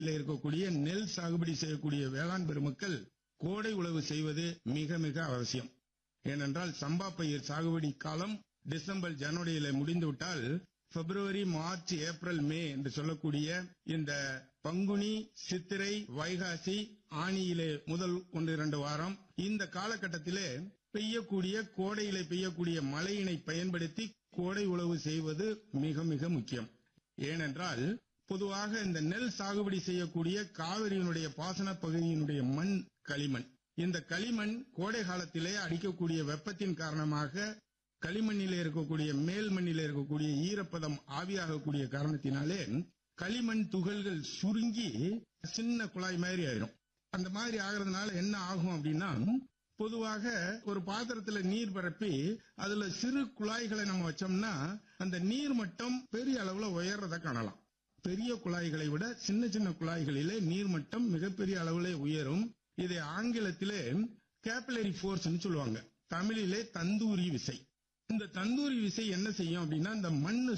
இருக்கக்கூடிய நெல் சாகுபடி செய்யக்கூடிய வேளாண் பெருமக்கள் கோடை உழவு செய்வது மிக மிக அவசியம் ஏனென்றால் சம்பா பயிர் சாகுபடி காலம் டிசம்பர் ஜனவரியில முடிந்துவிட்டால் பிப்ரவரி மார்ச் ஏப்ரல் மே என்று சொல்லக்கூடிய இந்த பங்குனி சித்திரை வைகாசி ஆணியிலே முதல் ஒன்று இரண்டு வாரம் இந்த காலகட்டத்திலே பெய்யக்கூடிய கோடையிலே பெய்யக்கூடிய மழையினை பயன்படுத்தி கோடை உழவு செய்வது மிக மிக முக்கியம் ஏனென்றால் பொதுவாக இந்த நெல் சாகுபடி செய்யக்கூடிய காவிரியினுடைய பாசன பகுதியினுடைய மண் களிமண் இந்த களிமண் கோடை காலத்திலே அடிக்கக்கூடிய வெப்பத்தின் காரணமாக களிமண்ணிலே இருக்கக்கூடிய மேல் மண்ணிலே இருக்கக்கூடிய ஈரப்பதம் ஆவியாகக்கூடிய காரணத்தினாலே களிமண் துகள்கள் சுருங்கி சின்ன குழாய் மாதிரி ஆயிரும் அந்த மாதிரி ஆகிறதுனால என்ன ஆகும் அப்படின்னா பொதுவாக ஒரு பாத்திரத்துல நீர் பரப்பி அதுல சிறு குழாய்களை நம்ம வச்சோம்னா அந்த நீர் மட்டம் பெரிய அளவுல உயர்றத காணலாம் பெரிய குழாய்களை விட சின்ன சின்ன குழாய்களிலே நீர்மட்டம் மிகப்பெரிய அளவிலே உயரும் இதை ஆங்கிலத்திலே கேபிலரி ஃபோர்ஸ் சொல்லுவாங்க தமிழிலே தந்தூரி விசை இந்த தந்தூரி விசை என்ன செய்யும் அப்படின்னா இந்த மண்